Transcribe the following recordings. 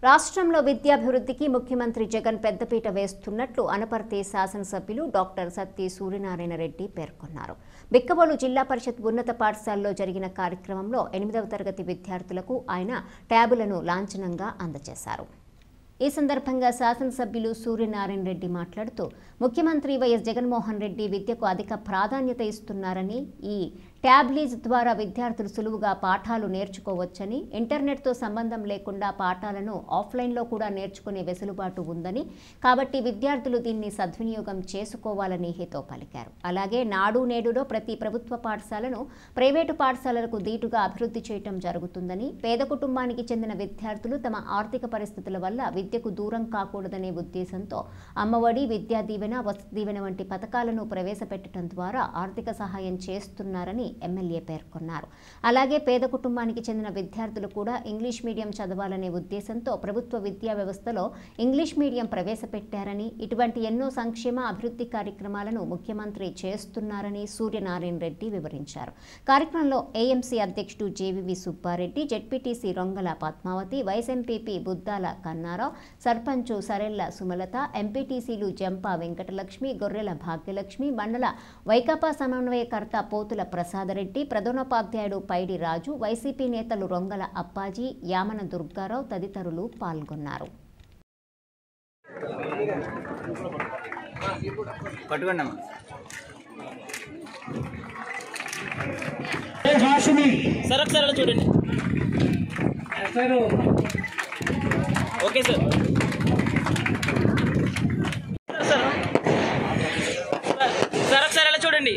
రాష్ట్రంలో విద్యాభివృద్ధికి ముఖ్యమంత్రి జగన్ పెద్దపీట వేస్తున్నట్లు అనపర్తి శాసనసభ్యులు డాక్టర్ సత్తి సూర్యనారాయణ రెడ్డి పేర్కొన్నారు బిక్కబోలు జిల్లా పరిషత్ ఉన్నత పాఠశాలలో జరిగిన కార్యక్రమంలో ఎనిమిదవ తరగతి విద్యార్థులకు ఆయన ట్యాబులను లాంఛనంగా అందజేశారు ఈ సందర్భంగా శాసనసభ్యులు సూర్యనారాయణ రెడ్డి మాట్లాడుతూ ముఖ్యమంత్రి వైఎస్ జగన్మోహన్ రెడ్డి విద్యకు అధిక ప్రాధాన్యత ఇస్తున్నారని ఈ ట్యాబ్లీజ్ ద్వారా విద్యార్థులు సులువుగా పాఠాలు నేర్చుకోవచ్చని ఇంటర్నెట్తో సంబంధం లేకుండా పాఠాలను ఆఫ్లైన్లో కూడా నేర్చుకునే వెసులుబాటు ఉందని కాబట్టి విద్యార్థులు దీన్ని సద్వినియోగం చేసుకోవాలని హితో పలికారు అలాగే నాడు నేడులో ప్రతి ప్రభుత్వ పాఠశాలను ప్రైవేటు పాఠశాలలకు దీటుగా అభివృద్ధి చేయటం జరుగుతుందని పేద కుటుంబానికి చెందిన విద్యార్థులు తమ ఆర్థిక పరిస్థితుల వల్ల విద్యకు దూరం కాకూడదనే ఉద్దేశంతో అమ్మఒడి విద్యా దీవెన వసతి దీవెన వంటి పథకాలను ప్రవేశపెట్టడం ద్వారా ఆర్థిక సహాయం చేస్తున్నారని ఎమ్మెల్యే పేర్కొన్నారు అలాగే పేద కుటుంబానికి చెందిన విద్యార్థులు కూడా ఇంగ్లీష్ మీడియం చదవాలనే ఉద్దేశంతో ప్రభుత్వ విద్యా వ్యవస్థలో ఇంగ్లీష్ మీడియం ప్రవేశపెట్టారని ఇటువంటి ఎన్నో సంక్షేమ అభివృద్ధి కార్యక్రమాలను ముఖ్యమంత్రి చేస్తున్నారని సూర్యనారాయణ రెడ్డి వివరించారు కార్యక్రమంలో ఏఎంసీ అధ్యక్షుడు JVV Subbareddy ZPTC Rongala Padmavathi vice MPP Buddala Kannarao sarpanch Saralla Sumalatha ఎంపీటీసీలు జంపా వెంకటలక్ష్మి గొర్రెల భాగ్యలక్ష్మి మండల వైకాపా సమన్వయకర్త పోతుల ప్రసాదరెడ్డి ప్రధానోపాధ్యాయుడు పైడి రాజు వైసీపీ నేతలు రొంగల అప్పాజీ యామన దుర్గారావు తదితరులు పాల్గొన్నారు పట్టుకోండి అమ్మా హాషిమి సార్ ఒకసారి అలా చూడండి sir okay sir sir sir ఒకసారి అలా చూడండి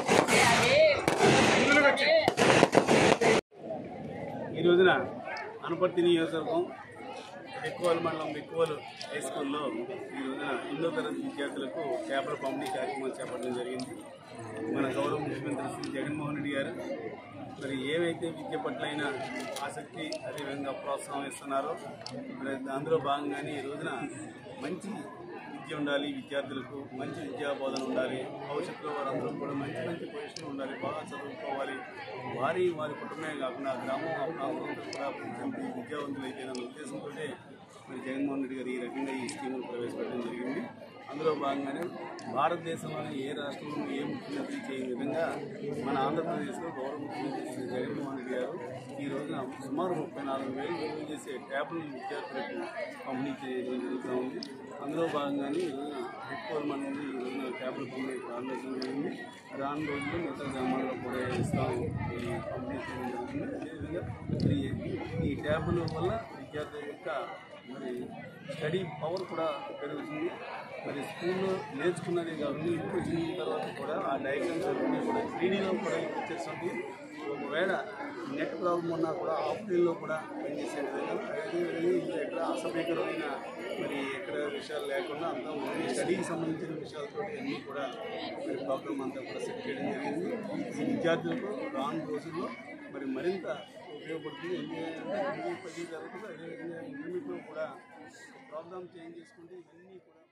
ఈ రోజున అనపర్తి నియోజకవర్గం బెక్కువలు మండలం బెక్కువలు హై స్కూల్లో ఈ రోజున ఎన్నో తరగతి విద్యార్థులకు పేపర్ పంపిణీ కార్యక్రమం చేపట్టడం జరిగింది మన గౌరవ ముఖ్యమంత్రి శ్రీ జగన్మోహన్ రెడ్డి గారు మరి ఏవైతే విద్య పట్లైన ఆసక్తి అదేవిధంగా ప్రోత్సాహం ఇస్తున్నారో మరి అందులో భాగంగానే ఈ రోజున మంచి విద్య ఉండాలి విద్యార్థులకు మంచి విద్యా బోధన ఉండాలి భవిష్యత్తులో వారందరూ కూడా మంచి మంచి పొజిషన్ ఉండాలి బాగా చదువుకోవాలి వారి వారి కుటుంబమే కాకుండా గ్రామం ఆ ప్రాంతంలో కూడా మంచి విద్యావంతులు అయితే ఉద్దేశంతో మరి జగన్మోహన్ రెడ్డి గారు ఈ రకంగా ఈ స్కీములు ప్రవేశపెట్టడం జరిగింది అందులో భాగంగానే భారతదేశంలోని ఏ రాష్ట్రంలో ఏ ముఖ్యమంత్రి చేయని విధంగా మన ఆంధ్రప్రదేశ్లో గౌరవ ముఖ్యమంత్రి శ్రీ జగన్మోహన్ రెడ్డి గారు ఈ రోజున సుమారు ముప్పై నాలుగు వేలు విలువ చేసే ట్యాబ్లు విద్యార్థులకు పంపిణీ చేయడం జరుగుతూ ఉంది అందులో భాగంగానే ఈ రోజున ఎక్కువ మంది ఈ రోజున ట్యాబ్లు పంపిణీ ప్రారంభించడం జరిగింది రాను రోజుల్లో మిగతా గ్రామాల్లో కూడా ఇస్తాం ఈ పంపిణీ చేయడం జరుగుతుంది అదేవిధంగా ఈ ఈ ట్యాబుల వల్ల విద్యార్థుల యొక్క మరి స్టడీ పవర్ కూడా పెరుగుతుంది మరి స్కూల్లో నేర్చుకున్నది కాకుండా ఇంటికి వచ్చిన తర్వాత కూడా ఆ డయాగ్రామ్స్ అన్నీ కూడా త్రీడీలో కూడా వచ్చేస్తుంది ఒకవేళ నెట్ ప్రాబ్లం ఉన్నా కూడా ఆఫ్లైన్లో కూడా పనిచేసే విధంగా అదేవిధంగా ఇంకా ఎక్కడ అసభ్యకరమైన మరి ఎక్కడ విషయాలు లేకుండా అంతా ఓన్లీ స్టడీకి సంబంధించిన విషయాలతో అన్నీ కూడా మరి ప్రోగ్రామ్ అంతా కూడా సెట్ చేయడం జరిగింది ఈ విద్యార్థులకు రాను రోజుల్లో మరి మరింత ఉపయోగపడుతుంది ఎందుకంటే పది తరగతులు అదేవిధంగా ఇంటర్మీడియట్లో కూడా ప్రోగ్రామ్ చేంజ్ చేసుకుంటే ఇవన్నీ కూడా